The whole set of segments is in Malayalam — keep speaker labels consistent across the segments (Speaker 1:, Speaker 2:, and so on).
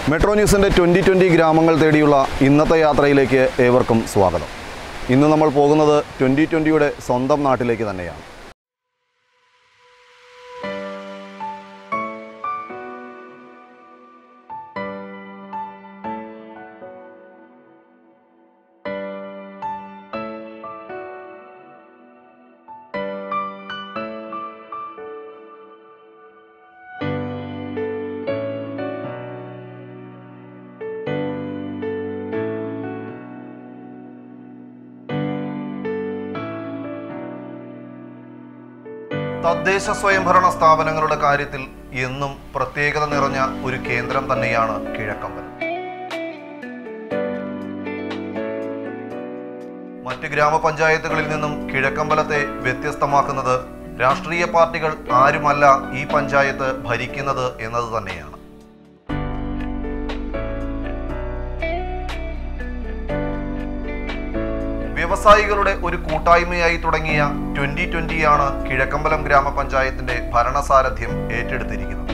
Speaker 1: മെട്രോ ന്യൂസിൻ്റെ ട്വൻ്റി ട്വൻ്റി ഗ്രാമങ്ങൾ തേടിയുള്ള ഇന്നത്തെ യാത്രയിലേക്ക് ഏവർക്കും സ്വാഗതം ഇന്ന് നമ്മൾ പോകുന്നത് ട്വൻ്റി ട്വൻ്റിയുടെ സ്വന്തം നാട്ടിലേക്ക് തന്നെയാണ് തദ്ദേശ സ്വയംഭരണ സ്ഥാപനങ്ങളുടെ കാര്യത്തിൽ എന്നും പ്രത്യേകത നിറഞ്ഞ ഒരു കേന്ദ്രം തന്നെയാണ് കിഴക്കമ്പലം മറ്റ് ഗ്രാമപഞ്ചായത്തുകളിൽ നിന്നും കിഴക്കമ്പലത്തെ വ്യത്യസ്തമാക്കുന്നത് രാഷ്ട്രീയ പാർട്ടികൾ ആരുമല്ല ഈ പഞ്ചായത്ത് ഭരിക്കുന്നത് എന്നത് തന്നെയാണ് വ്യവസായികളുടെ ഒരു കൂട്ടായ്മയായി തുടങ്ങിയ ട്വന്റി ട്വന്റിയാണ് കിഴക്കമ്പലം ഗ്രാമപഞ്ചായത്തിന്റെ ഭരണസാരഥ്യം ഏറ്റെടുത്തിരിക്കുന്നത്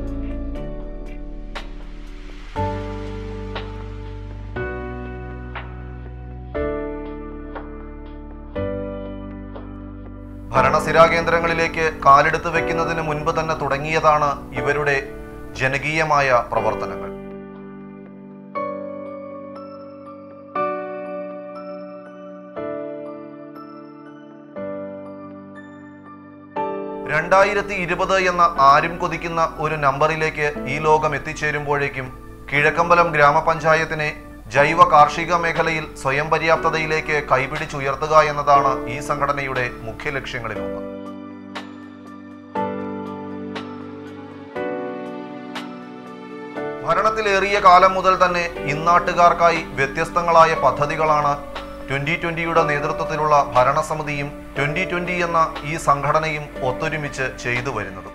Speaker 1: ഭരണസിരാ കേന്ദ്രങ്ങളിലേക്ക് കാലെടുത്ത് വെക്കുന്നതിന് മുൻപ് തന്നെ തുടങ്ങിയതാണ് ഇവരുടെ ജനകീയമായ പ്രവർത്തനങ്ങൾ രണ്ടായിരത്തി ഇരുപത് എന്ന ആരും കൊതിക്കുന്ന ഒരു നമ്പറിലേക്ക് ഈ ലോകം എത്തിച്ചേരുമ്പോഴേക്കും കിഴക്കമ്പലം ഗ്രാമപഞ്ചായത്തിനെ ജൈവ കാർഷിക മേഖലയിൽ സ്വയം പര്യാപ്തതയിലേക്ക് കൈപിടിച്ചുയർത്തുക എന്നതാണ് ഈ സംഘടനയുടെ മുഖ്യ ലക്ഷ്യങ്ങളിലൊന്ന് ഭരണത്തിലേറിയ കാലം മുതൽ തന്നെ ഇന്നാട്ടുകാർക്കായി വ്യത്യസ്തങ്ങളായ പദ്ധതികളാണ് ട്വന്റി ട്വന്റിയുടെ നേതൃത്വത്തിലുള്ള ഭരണസമിതിയും ട്വന്റി ട്വന്റി എന്ന ഈ സംഘടനയും ഒത്തൊരുമിച്ച് ചെയ്തു വരുന്നത്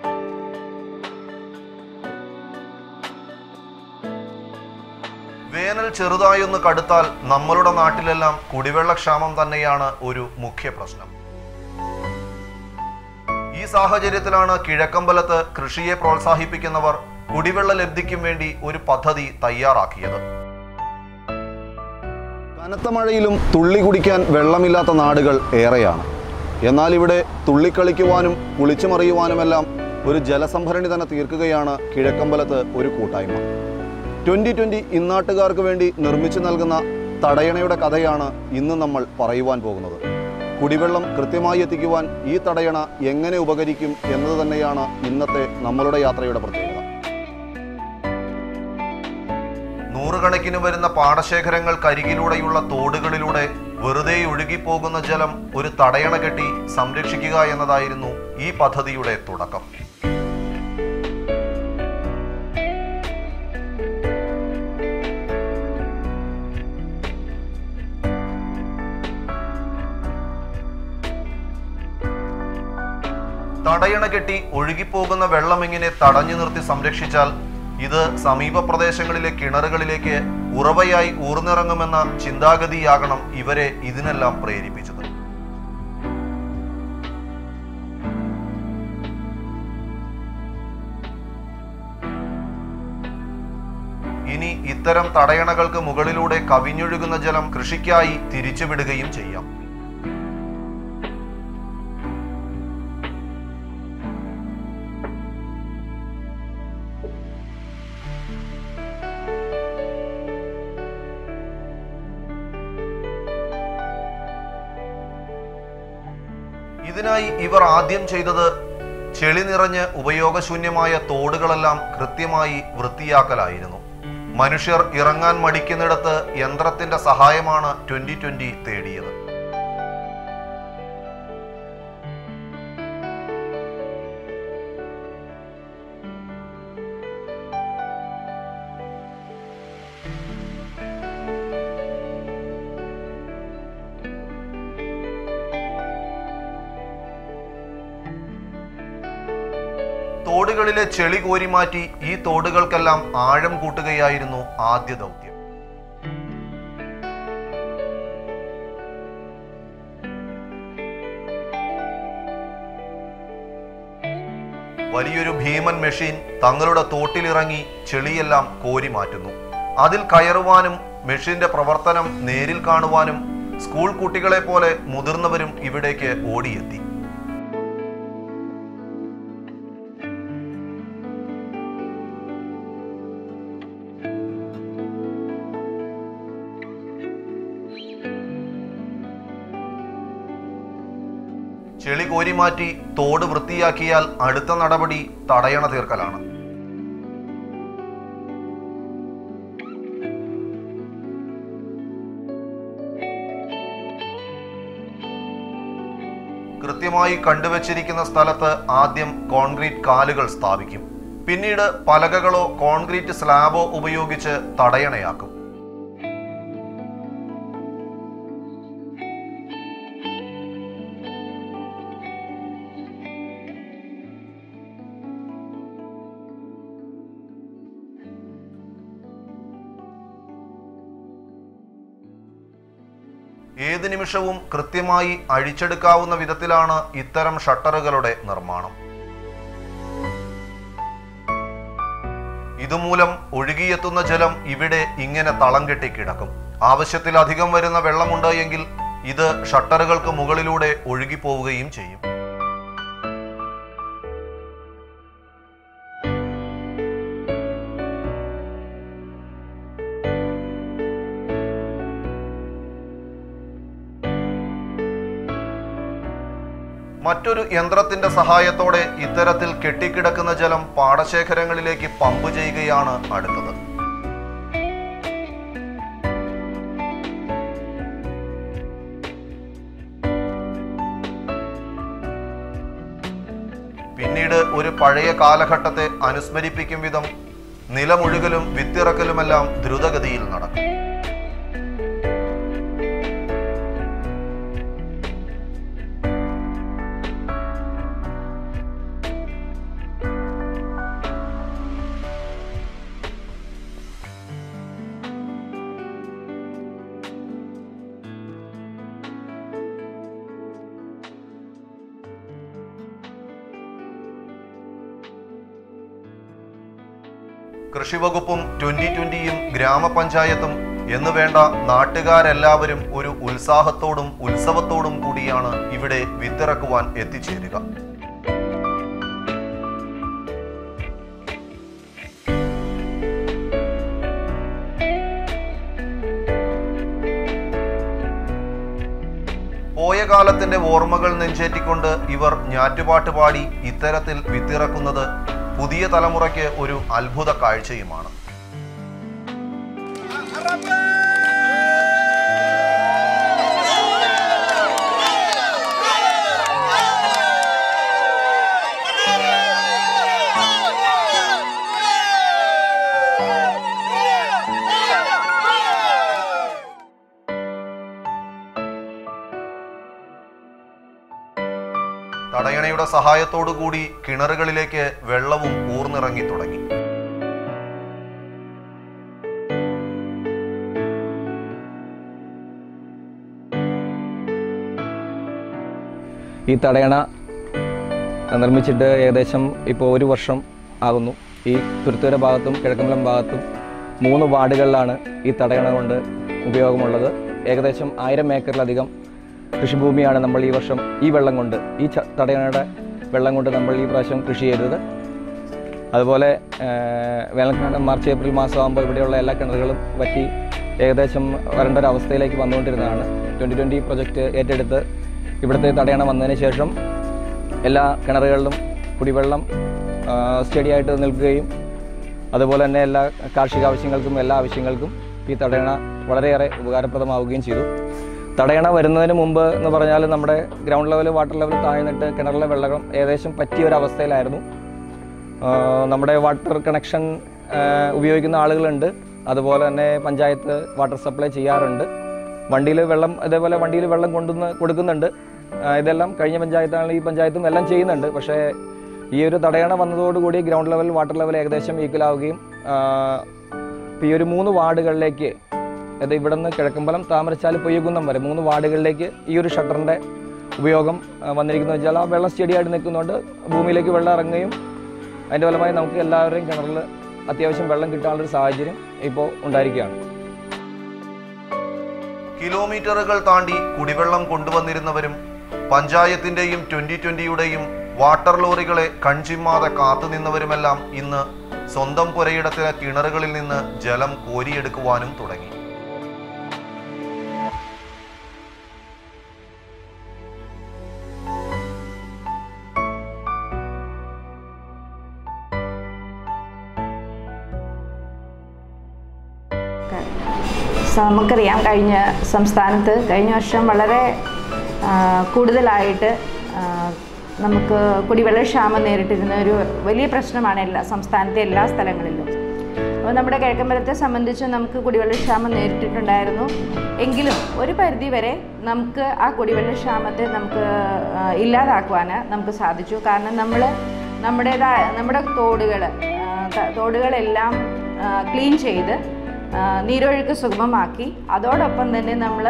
Speaker 1: വേനൽ ചെറുതായൊന്ന് കടുത്താൽ നമ്മളുടെ നാട്ടിലെല്ലാം കുടിവെള്ളക്ഷാമം തന്നെയാണ് ഒരു മുഖ്യ പ്രശ്നം ഈ സാഹചര്യത്തിലാണ് കിഴക്കമ്പലത്ത് കൃഷിയെ പ്രോത്സാഹിപ്പിക്കുന്നവർ കുടിവെള്ള ലബ്ധിക്കും വേണ്ടി ഒരു പദ്ധതി തയ്യാറാക്കിയത് കനത്ത മഴയിലും തുള്ളി കുടിക്കാൻ വെള്ളമില്ലാത്ത നാടുകൾ ഏറെയാണ് എന്നാൽ ഇവിടെ തുള്ളിക്കളിക്കുവാനും കുളിച്ചുമറിയുവാനുമെല്ലാം ഒരു ജലസംഭരണി തന്നെ തീർക്കുകയാണ് കിഴക്കമ്പലത്ത് ഒരു കൂട്ടായ്മ ട്വൻ്റി ട്വൻ്റി ഇന്നാട്ടുകാർക്ക് വേണ്ടി നിർമ്മിച്ചു നൽകുന്ന തടയണയുടെ കഥയാണ് ഇന്ന് നമ്മൾ പറയുവാൻ പോകുന്നത് കുടിവെള്ളം കൃത്യമായി എത്തിക്കുവാൻ ഈ തടയണ എങ്ങനെ ഉപകരിക്കും എന്നത് തന്നെയാണ് ഇന്നത്തെ നമ്മളുടെ യാത്രയുടെ പ്രത്യേകത നൂറുകണക്കിന് വരുന്ന പാടശേഖരങ്ങൾക്കരികിലൂടെയുള്ള തോടുകളിലൂടെ വെറുതെ ഒഴുകിപ്പോകുന്ന ജലം ഒരു തടയണ കെട്ടി സംരക്ഷിക്കുക എന്നതായിരുന്നു ഈ പദ്ധതിയുടെ തുടക്കം തടയണ കെട്ടി ഒഴുകിപ്പോകുന്ന വെള്ളം ഇങ്ങനെ തടഞ്ഞു നിർത്തി സംരക്ഷിച്ചാൽ ഇത് സമീപ പ്രദേശങ്ങളിലെ കിണറുകളിലേക്ക് ഉറവയായി ഊർന്നിറങ്ങുമെന്ന ചിന്താഗതിയാകണം ഇവരെ ഇതിനെല്ലാം പ്രേരിപ്പിച്ചത് ഇനി ഇത്തരം തടയണകൾക്ക് മുകളിലൂടെ കവിഞ്ഞൊഴുകുന്ന ജലം കൃഷിക്കായി തിരിച്ചുവിടുകയും ചെയ്യാം ഇതിനായി ഇവർ ആദ്യം ചെയ്തത് ചെളി നിറഞ്ഞ് ഉപയോഗശൂന്യമായ തോടുകളെല്ലാം കൃത്യമായി വൃത്തിയാക്കലായിരുന്നു മനുഷ്യർ ഇറങ്ങാൻ മടിക്കുന്നിടത്ത് യന്ത്രത്തിന്റെ സഹായമാണ് ട്വന്റി ട്വന്റി തേടിയത് തോടുകളിലെ ചെളി കോരി മാറ്റി ഈ തോടുകൾക്കെല്ലാം ആഴം കൂട്ടുകയായിരുന്നു ആദ്യ ദൗത്യം വലിയൊരു ഭീമൻ മെഷീൻ തങ്ങളുടെ തോട്ടിലിറങ്ങി ചെളിയെല്ലാം കോരി മാറ്റുന്നു അതിൽ കയറുവാനും മെഷീന്റെ പ്രവർത്തനം നേരിൽ കാണുവാനും സ്കൂൾ കുട്ടികളെ പോലെ മുതിർന്നവരും ഇവിടേക്ക് ഓടിയെത്തി ചെളി കോരിമാറ്റി തോട് വൃത്തിയാക്കിയാൽ അടുത്ത നടപടി തടയണ തീർക്കലാണ് കൃത്യമായി കണ്ടുവച്ചിരിക്കുന്ന സ്ഥലത്ത് ആദ്യം കോൺക്രീറ്റ് കാലുകൾ സ്ഥാപിക്കും പിന്നീട് പലകകളോ കോൺക്രീറ്റ് സ്ലാബോ ഉപയോഗിച്ച് തടയണയാക്കും ഏത് നിമിഷവും കൃത്യമായി അഴിച്ചെടുക്കാവുന്ന വിധത്തിലാണ് ഇത്തരം ഷട്ടറുകളുടെ നിർമ്മാണം ഇതുമൂലം ഒഴുകിയെത്തുന്ന ജലം ഇവിടെ ഇങ്ങനെ തളം കെട്ടി കിടക്കും ആവശ്യത്തിലധികം വരുന്ന വെള്ളമുണ്ട് എങ്കിൽ ഇത് ഷട്ടറുകൾക്ക് മുകളിലൂടെ ഒഴുകിപ്പോവുകയും ചെയ്യും മറ്റൊരു യന്ത്രത്തിന്റെ സഹായത്തോടെ ഇത്തരത്തിൽ കെട്ടിക്കിടക്കുന്ന ജലം പാടശേഖരങ്ങളിലേക്ക് പമ്പ് ചെയ്യുകയാണ് അടുത്തത് പിന്നീട് ഒരു പഴയ കാലഘട്ടത്തെ അനുസ്മരിപ്പിക്കും വിധം നിലമൊഴുകലും വിത്തിറക്കലുമെല്ലാം ദ്രുതഗതിയിൽ നടക്കും കൃഷിവകുപ്പും ട്വന്റി ട്വന്റിയും ഗ്രാമപഞ്ചായത്തും എന്ന് വേണ്ട നാട്ടുകാരെല്ലാവരും ഒരു ഉത്സാഹത്തോടും ഉത്സവത്തോടും കൂടിയാണ് ഇവിടെ വിത്തിറക്കുവാൻ എത്തിച്ചേരുക പോയ കാലത്തിന്റെ ഓർമ്മകൾ നെഞ്ചേറ്റിക്കൊണ്ട് ഇവർ ഞാറ്റുപാട്ട് പാടി ഇത്തരത്തിൽ വിത്തിറക്കുന്നത് പുതിയ തലമുറയ്ക്ക് ഒരു അത്ഭുത കാഴ്ചയുമാണ് തടയണയുടെ സഹായത്തോടു കൂടി കിണറുകളിലേക്ക് വെള്ളവും ഊർന്നിറങ്ങി തുടങ്ങി
Speaker 2: ഈ തടയണ നിർമ്മിച്ചിട്ട് ഏകദേശം ഇപ്പോൾ ഒരു വർഷം ആകുന്നു ഈ തുരുത്തുകര ഭാഗത്തും കിഴക്കമ്പലം ഭാഗത്തും മൂന്ന് വാർഡുകളിലാണ് ഈ തടയണ കൊണ്ട് ഉപയോഗമുള്ളത് ഏകദേശം ആയിരം ഏക്കറിലധികം കൃഷിഭൂമിയാണ് നമ്മൾ ഈ വർഷം ഈ വെള്ളം കൊണ്ട് ഈ ച- തടയണയുടെ വെള്ളം കൊണ്ട് നമ്മൾ ഈ പ്രാവശ്യം കൃഷി ചെയ്തത് അതുപോലെ ഏഹ്, വേനൽക്കാലം മാർച്ച് ഏപ്രിൽ മാസമാകുമ്പോൾ ഇവിടെയുള്ള എല്ലാ കിണറുകളും വറ്റി ഏകദേശം വരേണ്ട ഒരു അവസ്ഥയിലേക്ക് വന്നുകൊണ്ടിരുന്നതാണ് ട്വൻറ്റി ട്വൻറ്റി പ്രൊജക്റ്റ് ഏറ്റെടുത്ത് ഇവിടുത്തെ തടയണ വന്നതിന് ശേഷം എല്ലാ കിണറുകളിലും കുടിവെള്ളം സ്റ്റഡിയായിട്ട് നിൽക്കുകയും അതുപോലെ തന്നെ എല്ലാ കാർഷിക ആവശ്യങ്ങൾക്കും എല്ലാ ആവശ്യങ്ങൾക്കും ഈ തടയണ വളരെയേറെ ഉപകാരപ്രദമാവുകയും ചെയ്തു തടയണ വരുന്നതിന് മുമ്പ് എന്ന് പറഞ്ഞാൽ നമ്മുടെ ഗ്രൗണ്ട് ലെവൽ വാട്ടർ ലെവൽ താഴ്ന്നിട്ട് കിണറിലെ വെള്ളം ഏകദേശം പറ്റിയ ഒരു അവസ്ഥയിലായിരുന്നു ആഹ് നമ്മുടെ വാട്ടർ കണക്ഷൻ ആഹ് ഉപയോഗിക്കുന്ന ആളുകളുണ്ട് അതുപോലെ തന്നെ പഞ്ചായത്ത് വാട്ടർ സപ്ലൈ ചെയ്യാറുണ്ട് വണ്ടിയിൽ വെള്ളം അതേപോലെ വണ്ടിയിൽ വെള്ളം കൊണ്ടുവന്ന് കൊടുക്കുന്നുണ്ട് ആഹ് ഇതെല്ലാം കഴിഞ്ഞ പഞ്ചായത്താണെങ്കിൽ ഈ പഞ്ചായത്തും എല്ലാം ചെയ്യുന്നുണ്ട് പക്ഷേ ഈ ഒരു തടയണ വന്നതോടുകൂടി ഗ്രൗണ്ട് ലെവൽ വാട്ടർ ലെവൽ ഏകദേശം ഈക്വൽ ആവുകയും ആഹ് ഇപ്പോൾ ഈ ഒരു മൂന്ന് വാർഡുകളിലേക്ക് അതായത് ഇവിടെ നിന്ന് കിഴക്കമ്പലം താമരച്ചാല് പൊയ്യകുന്നം വരെ മൂന്ന് വാർഡുകളിലേക്ക് ഈ ഒരു ഷട്ടറിൻ്റെ ഉപയോഗം ആ, വന്നിരിക്കുന്നത് വെച്ചാൽ ആ വെള്ളം സ്റ്റഡിയായിട്ട് നിൽക്കുന്നതുകൊണ്ട് ഭൂമിയിലേക്ക് വെള്ളം ഇറങ്ങുകയും അതിൻ്റെ ഫലമായി നമുക്ക് എല്ലാവരുടെയും കിണറിൽ അത്യാവശ്യം വെള്ളം കിട്ടാനുള്ളൊരു സാഹചര്യം ഇപ്പോൾ ഉണ്ടായിരിക്കുകയാണ്
Speaker 1: കിലോമീറ്ററുകൾ താണ്ടി കുടിവെള്ളം കൊണ്ടുവന്നിരുന്നവരും പഞ്ചായത്തിന്റെയും ട്വന്റി ട്വന്റിയുടെയും വാട്ടർ ലോറികളെ കൺചിമ്മാതെ കാത്തുനിന്നവരുമെല്ലാം ഇന്ന് സ്വന്തം പുരയിടത്തിലെ കിണറുകളിൽ നിന്ന് ജലം കോരിയെടുക്കുവാനും തുടങ്ങി
Speaker 3: സ- നമുക്കറിയാം കഴിഞ്ഞ സംസ്ഥാനത്ത് കഴിഞ്ഞ വർഷം വളരെ ആ, കൂടുതലായിട്ട് ആ, നമുക്ക് കുടിവെള്ളക്ഷാമം നേരിട്ടിരുന്ന ഒരു വലിയ പ്രശ്നമാണ് എല്ലാ സംസ്ഥാനത്തെ എല്ലാ സ്ഥലങ്ങളിലും അപ്പോൾ നമ്മുടെ കിഴക്കമ്പലത്തെ സംബന്ധിച്ച് നമുക്ക് കുടിവെള്ളക്ഷാമം നേരിട്ടിട്ടുണ്ടായിരുന്നു എങ്കിലും ഒരു പരിധി വരെ നമുക്ക് ആ കുടിവെള്ളക്ഷാമത്തെ നമുക്ക് ആ, ഇല്ലാതാക്കുവാൻ നമുക്ക് സാധിച്ചു കാരണം നമ്മൾ നമ്മുടേതായ നമ്മുടെ തോടുകൾ തോടുകളെല്ലാം ക്ലീൻ ചെയ്ത് ആ, നീരൊഴുക്ക് സുഗമമാക്കി അതോടൊപ്പം തന്നെ നമ്മൾ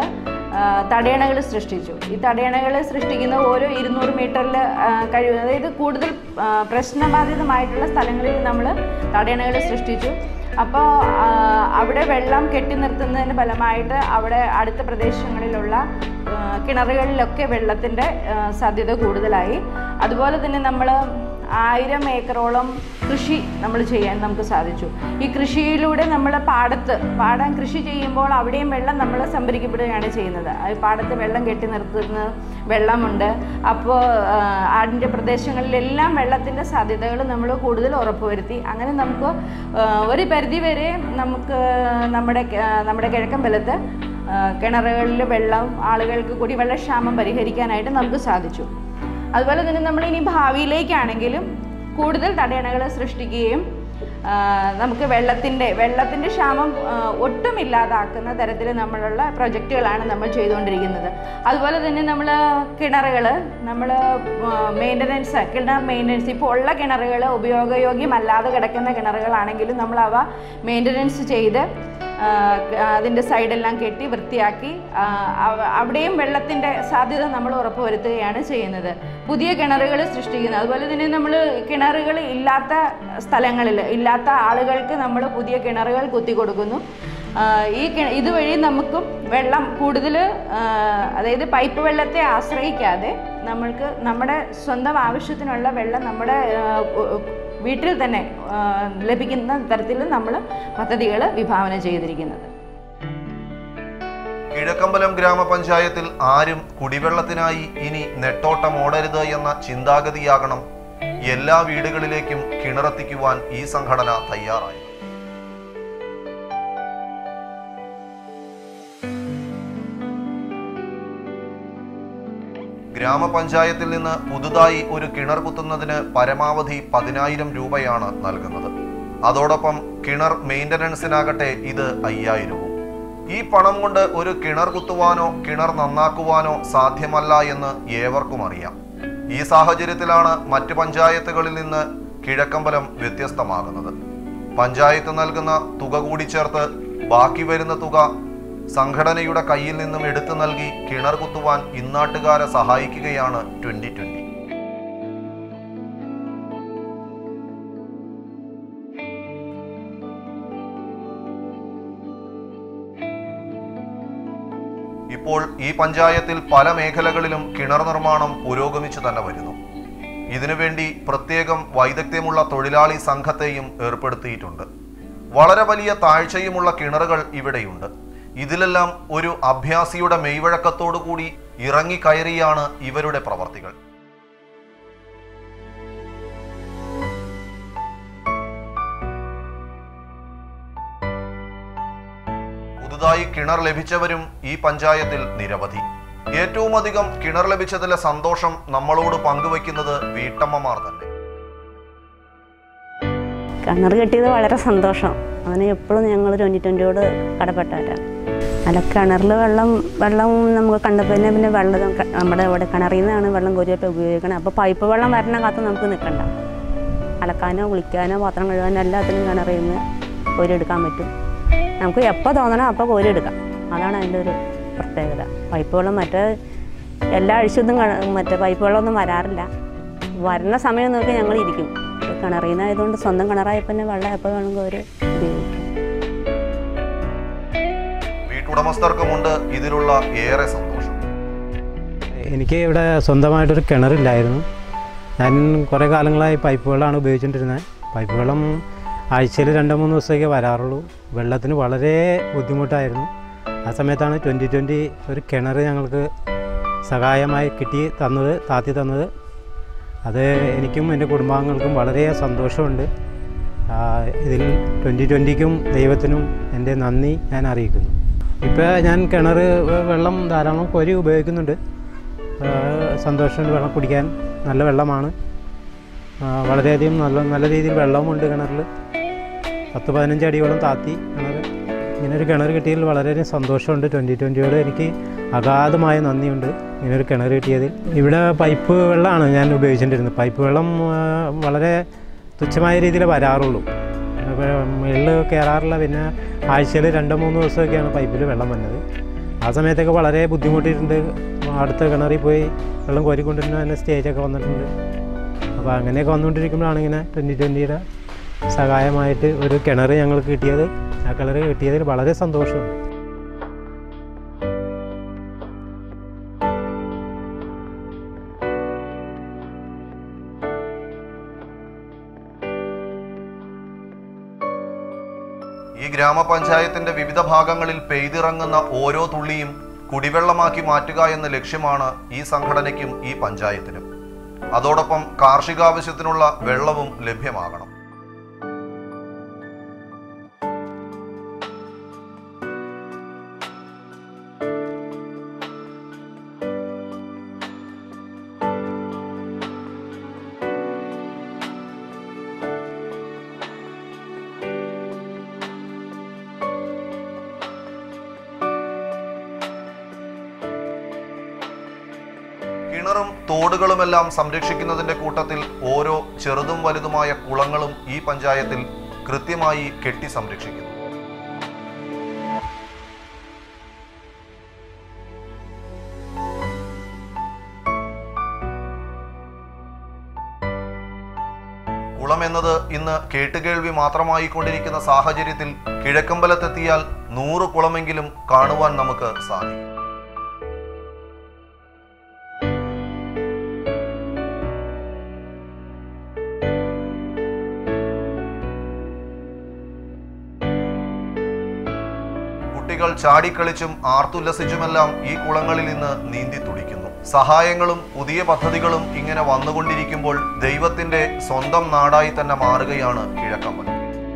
Speaker 3: തടയണകൾ സൃഷ്ടിച്ചു ഈ തടയണകൾ സൃഷ്ടിക്കുന്ന ഓരോ ഇരുന്നൂറ് മീറ്ററിൽ കഴിവ് അതായത് കൂടുതൽ ആ, പ്രശ്നബാധിതമായിട്ടുള്ള സ്ഥലങ്ങളിൽ നമ്മൾ തടയണകൾ സൃഷ്ടിച്ചു അപ്പോൾ അവിടെ വെള്ളം കെട്ടി നിർത്തുന്നതിന് ഫലമായിട്ട് അവിടെ അടുത്ത പ്രദേശങ്ങളിലുള്ള ആ, കിണറുകളിലൊക്കെ വെള്ളത്തിൻ്റെ ആ, സാധ്യത കൂടുതലായി അതുപോലെ തന്നെ നമ്മൾ ആയിരം ഏക്കറോളം കൃഷി നമ്മൾ ചെയ്യാൻ നമുക്ക് സാധിച്ചു ഈ കൃഷിയിലൂടെ നമ്മൾ പാടത്ത് പാടം കൃഷി ചെയ്യുമ്പോൾ അവിടെയും വെള്ളം നമ്മൾ സംഭരിക്കപ്പെടുകയാണ് ചെയ്യുന്നത് ആ പാടത്ത് വെള്ളം കെട്ടി നിർത്തുന്ന വെള്ളമുണ്ട് അപ്പോൾ അതിൻ്റെ പ്രദേശങ്ങളിലെല്ലാം വെള്ളത്തിൻ്റെ സാധ്യതകൾ നമ്മൾ കൂടുതൽ ഉറപ്പുവരുത്തി അങ്ങനെ നമുക്ക് ആ, ഒരു പരിധി വരെ നമുക്ക് നമ്മുടെ കെ- നമ്മുടെ കിഴക്കൻ ബലത്ത് കിണറുകളിൽ വെള്ളം ആളുകൾക്ക് കുടിവെള്ളക്ഷാമം പരിഹരിക്കാനായിട്ട് നമുക്ക് സാധിച്ചു അതുപോലെ തന്നെ നമ്മൾ ഇനി ഭാവിയിലേക്കാണെങ്കിലും കൂടുതൽ തടയണകൾ സൃഷ്ടിക്കുകയും ആ, നമുക്ക് വെള്ളത്തിൻ്റെ വെള്ളത്തിൻ്റെ ക്ഷാമം ആ, ഒട്ടും ഇല്ലാതാക്കുന്ന തരത്തിൽ നമ്മളുള്ള പ്രൊജക്റ്റുകളാണ് നമ്മൾ ചെയ്തുകൊണ്ടിരിക്കുന്നത് അതുപോലെ തന്നെ നമ്മൾ കിണറുകൾ നമ്മൾ മെയിൻ്റനൻസ് കിണർ മെയിൻ്റനൻസ് ഇപ്പോൾ ഉള്ള കിണറുകൾ ഉപയോഗയോഗ്യമല്ലാതെ കിടക്കുന്ന കിണറുകളാണെങ്കിലും നമ്മൾ അവ മെയിൻ്റനൻസ് ചെയ്ത് ആ, അതിൻ്റെ സൈഡെല്ലാം കെട്ടി വൃത്തിയാക്കി ആ, അവ- അവിടെയും വെള്ളത്തിൻ്റെ സാധ്യത നമ്മൾ ഉറപ്പുവരുത്തുകയാണ് ചെയ്യുന്നത് പുതിയ കിണറുകൾ സൃഷ്ടിക്കുന്നത് അതുപോലെ തന്നെ നമ്മൾ കിണറുകൾ ഇല്ലാത്ത സ്ഥലങ്ങളിൽ ഇല്ലാത്ത ആളുകൾക്ക് നമ്മൾ പുതിയ കിണറുകൾ കുത്തി കൊടുക്കുന്നു ആ, ഈ കി- ഇതുവഴി നമുക്കും വെള്ളം കൂടുതൽ അതായത് പൈപ്പ് വെള്ളത്തെ ആശ്രയിക്കാതെ നമ്മൾക്ക് നമ്മുടെ സ്വന്തം ആവശ്യത്തിനുള്ള വെള്ളം നമ്മുടെ ആ, ഉ- വീട്ടിൽ തന്നെ ആ, ലഭിക്കുന്ന തരത്തിൽ നമ്മൾ പദ്ധതികൾ വിഭാവന ചെയ്തിരിക്കുന്നത്
Speaker 1: കിഴക്കമ്പലം ഗ്രാമപഞ്ചായത്തിൽ ആരും കുടിവെള്ളത്തിനായി ഇനി നെട്ടോട്ടം ഓടരുത് എന്ന ചിന്താഗതിയാകണം എല്ലാ വീടുകളിലേക്കും കിണറെത്തിക്കുവാൻ ഈ സംഘടന തയ്യാറായി ഗ്രാമപഞ്ചായത്തിൽ നിന്ന് പുതുതായി ഒരു കിണർ കുത്തുന്നതിന് പരമാവധി പതിനായിരം രൂപയാണ് നൽകുന്നത് അതോടൊപ്പം കിണർ മെയിൻ്റനൻസിനാകട്ടെ ഇത് അയ്യായിരവും ഈ പണം കൊണ്ട് ഒരു കിണർ കുത്തുവാനോ കിണർ നന്നാക്കുവാനോ സാധ്യമല്ല എന്ന് ഏവർക്കും അറിയാം ഈ സാഹചര്യത്തിലാണ് മറ്റ് പഞ്ചായത്തുകളിൽ നിന്ന് കിഴക്കമ്പലം വ്യത്യസ്തമാകുന്നത് പഞ്ചായത്ത് നൽകുന്ന തുക കൂടി ചേർത്ത് ബാക്കി വരുന്ന തുക സംഘടനയുടെ കയ്യിൽ നിന്നും എടുത്തു നൽകി കിണർ കുത്തുവാൻ ഇന്നാട്ടുകാരെ സഹായിക്കുകയാണ് ട്വന്റി ട്വന്റി ഇപ്പോൾ ഈ പഞ്ചായത്തിൽ പല മേഖലകളിലും കിണർ നിർമ്മാണം പുരോഗമിച്ചു തന്നെ വരുന്നു ഇതിനുവേണ്ടി പ്രത്യേകം വൈദഗ്ധ്യമുള്ള തൊഴിലാളി സംഘത്തെയും ഏർപ്പെടുത്തിയിട്ടുണ്ട് വളരെ വലിയ താഴ്ചയുമുള്ള കിണറുകൾ ഇവിടെയുണ്ട് ഇതിലെല്ലാം ഒരു അഭ്യാസിയുടെ മെയ്വഴക്കത്തോടു കൂടി ഇറങ്ങിക്കയറിയാണ് ഇവരുടെ പ്രവർത്തികൾ പുതുതായി കിണർ ലഭിച്ചവരും ഈ പഞ്ചായത്തിൽ നിരവധി ഏറ്റവും അധികം കിണർ ലഭിച്ചതിലെ സന്തോഷം നമ്മളോട് പങ്കുവയ്ക്കുന്നത് വീട്ടമ്മമാർ തന്നെ
Speaker 4: കിണർ കിട്ടിയത് വളരെ സന്തോഷം അവന് എപ്പോഴും ഞങ്ങൾ ട്വൻറ്റി ട്വൻറ്റിയോട് കടപ്പെട്ടവരാണ് അല്ല കിണറിൽ വെള്ളം വെള്ളം നമുക്ക് കണ്ടപ്പോൾ തന്നെ പിന്നെ വെള്ളം ക- നമ്മുടെ ഇവിടെ കിണറിൽ നിന്നാണ് വെള്ളം കോരിയിട്ട് ഉപയോഗിക്കണം അപ്പോൾ പൈപ്പ് വെള്ളം വരണ കാത്ത് നമുക്ക് നിൽക്കണ്ട അലക്കാനോ കുളിക്കാനോ പാത്രം കഴുകാനോ എല്ലാത്തിനും കിണറിൽ നിന്ന് കോരിയെടുക്കാൻ പറ്റും നമുക്ക് എപ്പോൾ തോന്നണോ അപ്പോൾ കോരിയെടുക്കാം അതാണ് അതിൻ്റെ ഒരു പ്രത്യേകത പൈപ്പ് വെള്ളം മറ്റേ എല്ലാ ആഴ്ചയൊന്നും ക- മറ്റേ പൈപ്പ് വെള്ളമൊന്നും വരാറില്ല വരുന്ന സമയം നോക്കി ഞങ്ങൾ ഇരിക്കും കിണറിൽ നിന്നായതുകൊണ്ട് സ്വന്തം കിണറായപ്പോൾ തന്നെ വെള്ളം എപ്പോൾ വേണമെങ്കിൽ അവർ ഉപയോഗിക്കും
Speaker 1: വീട്ടുടമസ്ഥർക്കുമുണ്ട് ഇതിലുള്ള ഏറെ സന്തോഷം
Speaker 5: എനിക്ക് ഇവിടെ സ്വന്തമായിട്ടൊരു കിണറില്ലായിരുന്നു ഞാൻ കുറേ കാലങ്ങളായി പൈപ്പ് വെള്ളമാണ് ഉപയോഗിച്ചുകൊണ്ടിരുന്നത് പൈപ്പ് വെള്ളം ആഴ്ചയിൽ രണ്ടോ മൂന്ന് ദിവസമൊക്കെ വരാറുള്ളൂ വെള്ളത്തിന് വളരെ ബുദ്ധിമുട്ടായിരുന്നു ആ സമയത്താണ് ട്വൻറ്റി ട്വൻറ്റി ഒരു കിണർ ഞങ്ങൾക്ക് സഹായമായി കിട്ടി തന്നത് താത്തി തന്നത് അത് എനിക്കും എൻ്റെ കുടുംബാംഗങ്ങൾക്കും വളരെ സന്തോഷമുണ്ട് ആ, ഇതിൽ ട്വൻറ്റി ട്വൻറ്റിക്കും ദൈവത്തിനും എൻ്റെ നന്ദി ഞാൻ അറിയിക്കുന്നു ഇപ്പോൾ ഞാൻ കിണർ വെള്ളം ധാരാളം കോരി ഉപയോഗിക്കുന്നുണ്ട് ആ, സന്തോഷമുണ്ട് വെള്ളം കുടിക്കാൻ നല്ല വെള്ളമാണ് ആ, വളരെയധികം നല്ല നല്ല രീതിയിൽ വെള്ളവുമുണ്ട് കിണറിൽ പത്ത് പതിനഞ്ച് അടിയോളം താത്തി കിണർ ഇങ്ങനെ ഒരു കിണർ കിട്ടിയതിൽ വളരെയധികം സന്തോഷമുണ്ട് ട്വൻറ്റി ട്വൻറ്റിയോട് എനിക്ക് അഗാധമായ നന്ദിയുണ്ട് ഇങ്ങനെ ഒരു കിണർ കിട്ടിയതിൽ ഇവിടെ പൈപ്പ് വെള്ളമാണ് ഞാൻ ഉപയോഗിച്ചുകൊണ്ടിരുന്നത് പൈപ്പ് വെള്ളം ആ, വളരെ തുച്ഛമായ രീതിയിൽ വരാറുള്ളൂ വെള്ളിൽ കയറാറില്ല പിന്നെ ആഴ്ചയിൽ രണ്ടോ മൂന്നോ ദിവസമൊക്കെയാണ് പൈപ്പിൽ വെള്ളം വന്നത് ആ സമയത്തൊക്കെ വളരെ ബുദ്ധിമുട്ടിയിട്ടുണ്ട് അടുത്ത കിണറിൽ പോയി വെള്ളം കോരിക്കൊണ്ടിരുന്ന തന്നെ സ്റ്റേജൊക്കെ വന്നിട്ടുണ്ട് അപ്പോൾ അങ്ങനെയൊക്കെ വന്നുകൊണ്ടിരിക്കുമ്പോഴാണ് ഇങ്ങനെ ട്വൻറ്റി ട്വൻറ്റിയുടെ സഹായമായിട്ട് ഒരു കിണർ ഞങ്ങൾക്ക് കിട്ടിയത് ആ കിണർ കിട്ടിയതിൽ വളരെ സന്തോഷമുണ്ട്
Speaker 1: ഈ ഗ്രാമപഞ്ചായത്തിന്റെ വിവിധ ഭാഗങ്ങളിൽ പെയ്തിറങ്ങുന്ന ഓരോ തുള്ളിയും കുടിവെള്ളമാക്കി മാറ്റുക എന്ന ലക്ഷ്യമാണ് ഈ സംഘടനയ്ക്കും ഈ പഞ്ചായത്തിനും അതോടൊപ്പം കാർഷികാവശ്യത്തിനുള്ള വെള്ളവും ലഭ്യമാകണം കിണറും തോടുകളുമെല്ലാം സംരക്ഷിക്കുന്നതിന്റെ കൂട്ടത്തിൽ ഓരോ ചെറുതും വലുതുമായ കുളങ്ങളും ഈ പഞ്ചായത്തിൽ കൃത്യമായി കെട്ടി സംരക്ഷിക്കുന്നു കുളം എന്നത് ഇന്ന് കേട്ടുകേൾവി മാത്രമായി കൊണ്ടിരിക്കുന്ന സാഹചര്യത്തിൽ കിഴക്കമ്പലത്തെത്തിയാൽ നൂറ് കുളമെങ്കിലും കാണുവാൻ നമുക്ക് സാധിക്കും കുട്ടികൾ ചാടിക്കളിച്ചും ആർത്തുല്ലസിച്ചുമെല്ലാം ഈ കുളങ്ങളിൽ ഇന്ന് നീന്തി തുടിക്കുന്നു സഹായങ്ങളും പുതിയ പദ്ധതികളും ഇങ്ങനെ വന്നുകൊണ്ടിരിക്കുമ്പോൾ ദൈവത്തിന്റെ സ്വന്തം നാടായി തന്നെ മാറുകയാണ് കിഴക്കമ്പലം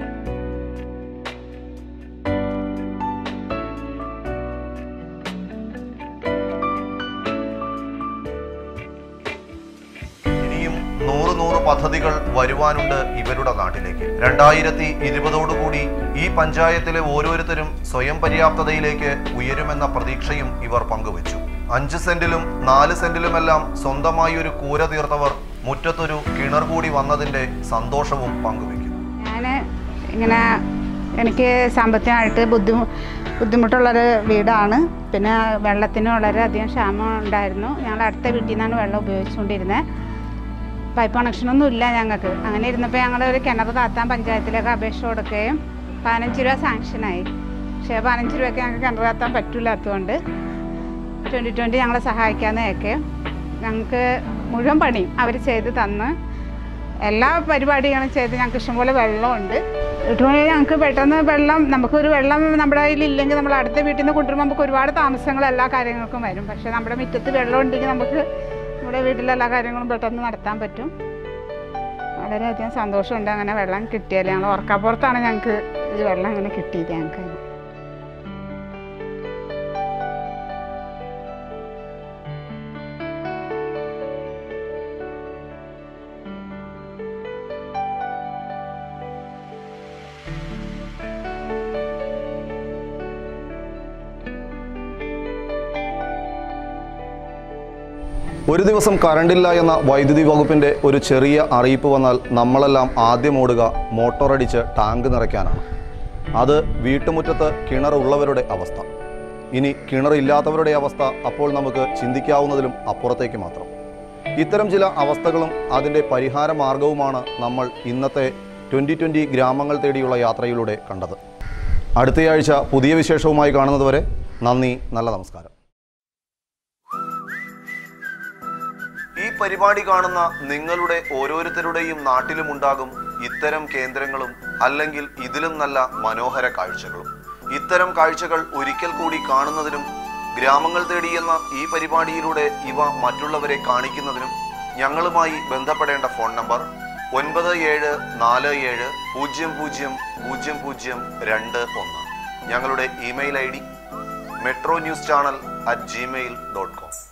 Speaker 1: ഇനിയും നൂറ് നൂറ് പദ്ധതികൾ വരുവാനുണ്ട് ഇവരുടെ നാട്ടിലേക്ക് രണ്ടായിരത്തി ഇരുപതോടുകൂടി ഈ പഞ്ചായത്തിലെ ഓരോരുത്തരും സ്വയം പര്യാപ്തതയിലേക്ക് ഉയരുമെന്ന പ്രതീക്ഷയും ഇവർ പങ്കുവച്ചു അഞ്ച് സെന്റിലും നാല് സെന്റിലുമെല്ലാം സ്വന്തമായി ഒരു കൂര തീർത്തവർ മുറ്റത്തൊരു കിണർ കൂടി വന്നതിന്റെ സന്തോഷവും പങ്കുവെക്കുന്നു
Speaker 6: ഞാൻ ഇങ്ങനെ എനിക്ക് സാമ്പത്തികമായിട്ട് ബുദ്ധിമു ബുദ്ധിമുട്ടുള്ളൊരു വീടാണ് പിന്നെ വെള്ളത്തിന് വളരെയധികം ക്ഷാമം ഉണ്ടായിരുന്നു ഞങ്ങൾ അടുത്ത വീട്ടിൽ നിന്നാണ് വെള്ളം ഉപയോഗിച്ചുകൊണ്ടിരുന്നത് പൈപ്പ് കണക്ഷനൊന്നും ഇല്ല ഞങ്ങൾക്ക് അങ്ങനെ ഇരുന്നപ്പോൾ ഞങ്ങൾ ഒരു കിണർ താത്താൻ പഞ്ചായത്തിലേക്ക് അപേക്ഷ കൊടുക്കുകയും പതിനഞ്ച് രൂപ സാങ്ഷനായി പക്ഷേ പതിനഞ്ച് രൂപയ്ക്ക് ഞങ്ങൾക്ക് കിണർ താത്താൻ പറ്റില്ലാത്തതുകൊണ്ട് ട്വൻറ്റി ട്വൻറ്റി ഞങ്ങളെ സഹായിക്കാമെന്നൊക്കെ ഞങ്ങൾക്ക് മുഴുവൻ പണിയും അവർ ചെയ്ത് തന്ന് എല്ലാ പരിപാടികളും ചെയ്ത് ഞങ്ങൾക്ക് ഇഷ്ടംപോലെ വെള്ളമുണ്ട് ഇട്ടുകൊണ്ട് ഞങ്ങൾക്ക് പെട്ടെന്ന് വെള്ളം നമുക്കൊരു വെള്ളം നമ്മുടെ കയ്യിൽ ഇല്ലെങ്കിൽ നമ്മൾ അടുത്ത വീട്ടിൽ നിന്ന് കൊണ്ടുവരുമ്പോൾ നമുക്ക് ഒരുപാട് താമസങ്ങൾ എല്ലാ കാര്യങ്ങൾക്കും വരും പക്ഷേ നമ്മുടെ മുറ്റത്ത് വെള്ളം ഉണ്ടെങ്കിൽ നമുക്ക് നമ്മുടെ വീട്ടിലെ എല്ലാ കാര്യങ്ങളും പെട്ടെന്ന് നടത്താൻ പറ്റും വളരെയധികം സന്തോഷമുണ്ട് അങ്ങനെ വെള്ളം കിട്ടിയാൽ ഞങ്ങൾ ഓർക്കാപ്പുറത്താണ് ഞങ്ങൾക്ക് ഈ വെള്ളം അങ്ങനെ കിട്ടിയത് ഞങ്ങൾക്ക്
Speaker 1: ഒരു ദിവസം കറണ്ടില്ല എന്ന വൈദ്യുതി വകുപ്പിന്റെ ഒരു ചെറിയ അറിയിപ്പ് വന്നാൽ നമ്മളെല്ലാം ആദ്യം ഓടുക മോട്ടോറടിച്ച് ടാങ്ക് നിറയ്ക്കാനാണ് അത് വീട്ടുമുറ്റത്ത് കിണറുള്ളവരുടെ അവസ്ഥ ഇനി കിണറില്ലാത്തവരുടെ അവസ്ഥ അപ്പോൾ നമുക്ക് ചിന്തിക്കാവുന്നതിലും അപ്പുറത്തേക്ക് മാത്രം ഇത്തരം ചില അവസ്ഥകളും അതിൻ്റെ പരിഹാര മാർഗവുമാണ് നമ്മൾ ഇന്നത്തെ ട്വൻ്റി ട്വൻ്റി ഗ്രാമങ്ങൾ തേടിയുള്ള യാത്രയിലൂടെ കണ്ടത് അടുത്തയാഴ്ച പുതിയ വിശേഷവുമായി കാണുന്നതുവരെ നന്ദി നല്ല നമസ്കാരം ഈ പരിപാടി കാണുന്ന നിങ്ങളുടെ ഓരോരുത്തരുടെയും നാട്ടിലുമുണ്ടാകും ഇത്തരം കേന്ദ്രങ്ങളും അല്ലെങ്കിൽ ഇതിലും നല്ല മനോഹര കാഴ്ചകളും ഇത്തരം കാഴ്ചകൾ ഒരിക്കൽ കൂടി കാണുന്നതിനും ഗ്രാമങ്ങൾ തേടിയെന്ന ഈ പരിപാടിയിലൂടെ ഇവ മറ്റുള്ളവരെ കാണിക്കുന്നതിനും ഞങ്ങളുമായി ബന്ധപ്പെടേണ്ട ഫോൺ നമ്പർ ഒൻപത് ഏഴ് നാല് ഏഴ് പൂജ്യം പൂജ്യം പൂജ്യം പൂജ്യം രണ്ട് ഒന്ന് ഞങ്ങളുടെ email I D metro news channel at Gmail dot com